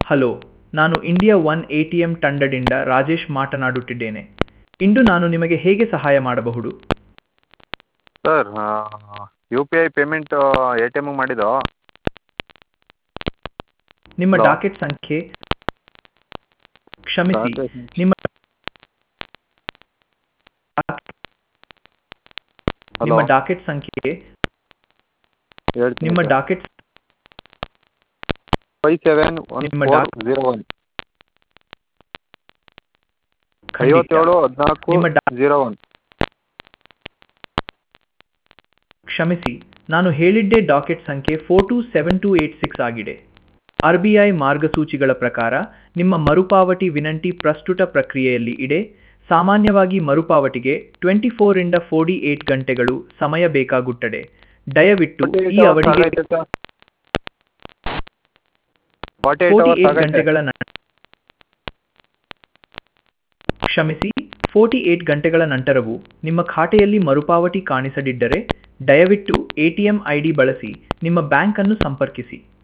Hello ನಾನು India one A T M ತಂಡದಿಂದ ರಾಜೇಶ್ ಮಾತನಾಡುತ್ತಿದ್ದೇನೆ ಇಂದು ನಾನು ನಿಮಗೆ ಹೇಗೆ ಸಹಾಯ ಮಾಡಬಹುದು sir U P I payment A T ಎಮ್ಗೆ ಮಾಡಿದ್ದು ನಿಮ್ಮ Hello. ಡಾಕೆಟ್ ಸಂಖ್ಯೆ ಕ್ಷಮಿಸಿ Docket- ನಿಮ್ಮ ಹಲೋ ನಿಮ್ಮ ಡಾಕೆಟ್ ಸಂಖ್ಯೆ ಹೇಳ್ತೀನಿ ನಿಮ್ಮ ಡಾಕೆಟ್ ಫೈವ್ ಸೆವೆನ್ ಒನ್ ನಿಮ್ಮ ಫೋರ್ ಡಾಕ್- ಜೀರೋ ಒನ್ ಖಂಡಿತ. ಐವತ್ತೇಳು ಹದಿನಾಲ್ಕು ನಿಮ್ಮ ಡಾ- ಜೀರೋ ಒನ್ ಕ್ಷಮಿಸಿ ನಾನು ಹೇಳಿದ್ದೇ ಡಾಕೆಟ್ ಸಂಖ್ಯೆ four two seven two eight six ಆಗಿದೆ ಆರ್ ಬಿ ಐ ಮಾರ್ಗಸೂಚಿಗಳ ಪ್ರಕಾರ ನಿಮ್ಮ ಮರುಪಾವತಿ ವಿನಂತಿ ಪ್ರಸ್ತುತ ಪ್ರಕ್ರಿಯೆಯಲ್ಲಿ ಇದೆ ಸಾಮಾನ್ಯವಾಗಿ ಮರುಪಾವತಿಗೆ ಟ್ವೆಂಟಿ ಫೋರ್ ಇಂದ ಫೋರ್ಟಿ ಏಟ್ ಗಂಟೆಗಳು ಸಮಯ ಬೇಕಾಗುತ್ತದೆ ದಯವಿಟ್ಟು ಈ ಅವಧಿಗೆ forty eight forty hours eight ಆಗೈತೆ ಗಂಟೆಗಳ ನಂತರ ಕ್ಷಮಿಸಿ ಫೋರ್ಟಿ ಏಟ್ ಗಂಟೆಗಳ ನಂತರವೂ ನಿಮ್ಮ ಖಾತೆಯಲ್ಲಿ ಮರುಪಾವತಿ ಕಾಣಿಸದಿದ್ದರೆ ದಯವಿಟ್ಟು ಎಟಿಎಂ ಐಡಿ ಬಳಸಿ ನಿಮ್ಮ ಬ್ಯಾಂಕ್ ಅನ್ನು ಸಂಪರ್ಕಿಸಿ